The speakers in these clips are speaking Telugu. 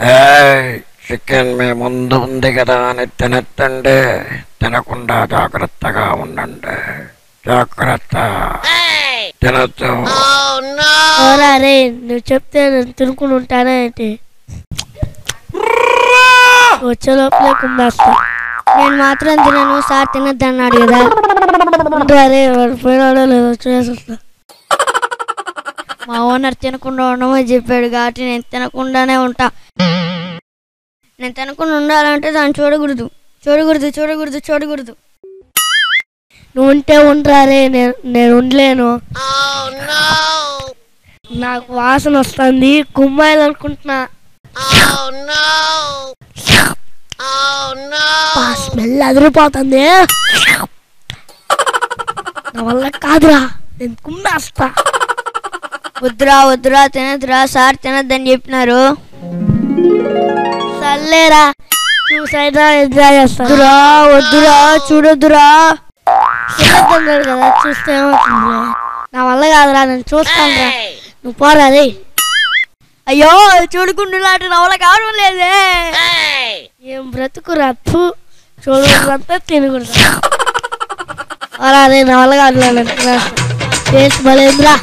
ఏయ్, చికెన్ మీ ముందు ఉంది కదా అని తినెత్తండి తినకుండా జాగ్రత్తగా ఉండండి జాగ్రత్త తినొచ్చు ఓరా రే నువ్వు చెప్తే నేను తినుకుని ఉంటానే ఏంటి వచ్చే లోపలే కుమ్మేస్తా నేను మాత్రం తినను సార్ తినద్దన్నాడు కదా ఉండరా రే వాడు పోయినాడో లేదో చూసేస్తా మా ఓనర్ తినకుండా ఉండమని చెప్పాడు కాబట్టి నేను తినకుండానే ఉంటా నేను తినకుండా ఉండాలంటే దాన్ని చూడకూడదు చూడకూడదు చూడకూడదు చూడకూడదు నువ్వు ఉంటే ఉండరా రే నేను నేను ఉండలేను నాకు వాసన వస్తుంది కుమ్మాయిలు అనుకుంటున్నా స్మెల్ అదిరిపోతుంది నా వల్ల కాదురా నేను కుమ్మేస్తా వద్దురా వద్దురా తినదురా సార్ తినద్దని చెప్పినారు సర్లేరా చూసైనా ఎంజాయ్ చేస్తా వద్దురా వద్దురా చూడొద్దురా తినద్దన్నాడు కదా చూస్తే ఏమవుతుందిలే నా వల్ల కాదురా నేను చూస్తాను రా నువ్వు పోరా రే అయ్యో చూడకుండా లాంటి నవల కావడం లేదే ఏం బ్రతుకురా తూ చూడకూడదంతా తినకూడదు అలా రే నా వల్ల కాదులే నేను తినేస్తా టేస్ట్ బలేదురా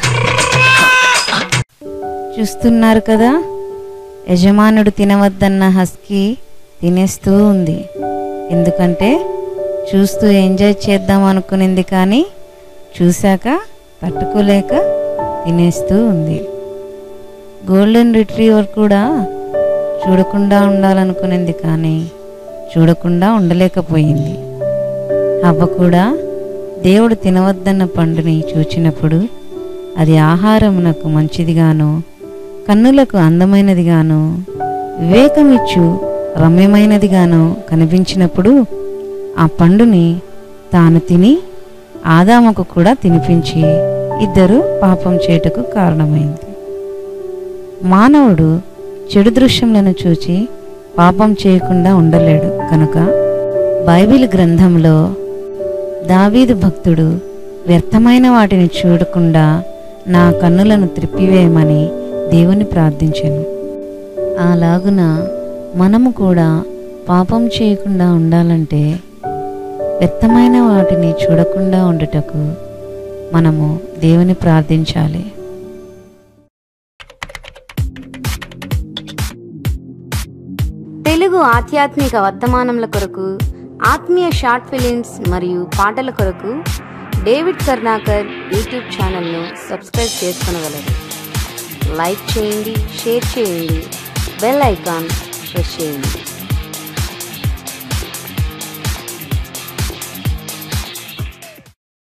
చూస్తున్నారు కదా యజమానుడు తినవద్దన్న హస్కీ తినేస్తూ ఉంది ఎందుకంటే చూస్తూ ఎంజాయ్ చేద్దాం అనుకునింది కానీ చూశాక తట్టుకోలేక తినేస్తూ ఉంది గోల్డెన్ రిట్రీవర్ కూడా చూడకుండా ఉండాలనుకునింది కానీ చూడకుండా ఉండలేకపోయింది అవ్వ కూడా దేవుడు తినవద్దన్న పండుని చూచినప్పుడు అది ఆహారమునకు మంచిదిగాను కన్నులకు అందమైనదిగాను వివేకమిచ్చు రమ్యమైనదిగాను కనిపించినప్పుడు ఆ పండుని తాను తిని ఆదాముకు కూడా తినిపించి ఇద్దరు పాపం చేయుటకు కారణమైంది మానవుడు చెడు దృశ్యములను చూచి పాపం చేయకుండా ఉండలేడు కనుక బైబిల్ గ్రంథంలో దావీదు భక్తుడు వ్యర్థమైన వాటిని చూడకుండా నా కన్నులను త్రిప్పివేయమని దేవుని ప్రార్థించాను అలాగున మనము కూడా పాపం చేయకుండా ఉండాలంటే వ్యర్థమైన వాటిని చూడకుండా ఉండుటకు మనము దేవుని ప్రార్థించాలి తెలుగు ఆధ్యాత్మిక వర్తమానముల కొరకు ఆత్మీయ షార్ట్ ఫిలిమ్స్ మరియు పాటల కొరకు డేవిడ్ కర్ణాకర్ యూట్యూబ్ ఛానల్ను సబ్స్క్రైబ్ చేసుకొనగలరు లైక్ చేయండి షేర్ చేయండి బెల్ ఐకాన్ ప్రెస్ చేయండి